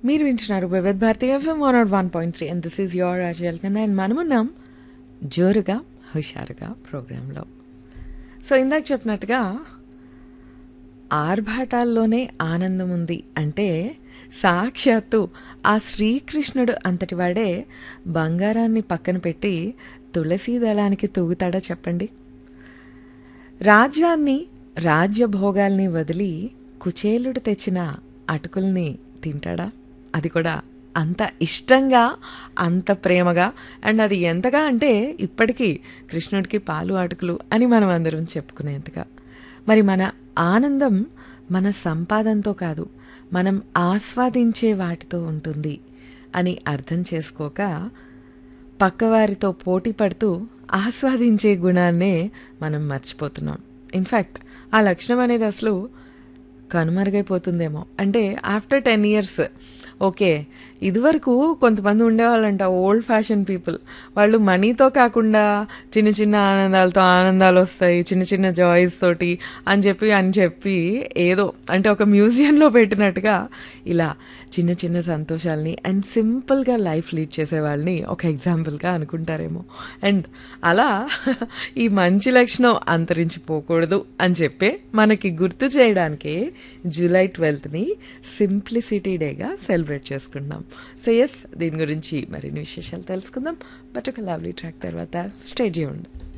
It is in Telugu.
మీరు వింటున్నారు Vividh Bharati FM one nought one point three and this is your అజయల్ కింద అండ్ మనమున్నాం జోరుగా హుషారుగా ప్రోగ్రాంలో సో ఇందాక చెప్పినట్టుగా ఆర్భాటాల్లోనే ఆనందం ఉంది అంటే సాక్షాత్తు ఆ శ్రీకృష్ణుడు అంతటి వాడే బంగారాన్ని పక్కన పెట్టి తులసీ దళానికి తూగుతాడా చెప్పండి రాజ్యాన్ని రాజ్యభోగాల్ని వదిలి కుచేలుడు తెచ్చిన అటుకుల్ని తింటాడా అది కూడా అంత ఇష్టంగా అంత ప్రేమగా అండ్ అది ఎంతగా అంటే ఇప్పటికీ కృష్ణుడికి పాలు అటుకులు అని మనం అందరం చెప్పుకునేంతగా మరి మన ఆనందం మన సంపాదనతో కాదు మనం ఆస్వాదించే వాటితో ఉంటుంది అని అర్థం చేసుకోక పక్కవారితో పోటీ పడుతూ ఆస్వాదించే గుణాన్నే మనం మర్చిపోతున్నాం ఇన్ఫ్యాక్ట్ ఆ లక్షణం అనేది అసలు కనుమరుగైపోతుందేమో అంటే ఆఫ్టర్ టెన్ ఇయర్స్ ఓకే ఇదివరకు కొంతమంది ఉండేవాళ్ళంట ఓల్డ్ ఫ్యాషన్ పీపుల్ వాళ్ళు మనీతో కాకుండా చిన్న చిన్న ఆనందాలతో ఆనందాలు వస్తాయి చిన్న చిన్న జాయ్స్ తోటి అని చెప్పి అని చెప్పి ఏదో అంటే ఒక మ్యూజియంలో పెట్టినట్టుగా ఇలా చిన్న చిన్న సంతోషాలని అండ్ సింపుల్గా లైఫ్ లీడ్ చేసే వాళ్ళని ఒక ఎగ్జాంపుల్గా అనుకుంటారేమో అండ్ అలా ఈ మంచి లక్షణం అంతరించిపోకూడదు అని చెప్పి మనకి గుర్తు చేయడానికే జూలై ట్వెల్త్ని సింప్లిసిటీ డేగా సెలబ్రేట్ చేసుకుంటున్నాం సో ఎస్ దీని గురించి మరిన్ని విశేషాలు తెలుసుకుందాం బట్ ఒక లవ్లీ ట్రాక్ తర్వాత స్టేడియం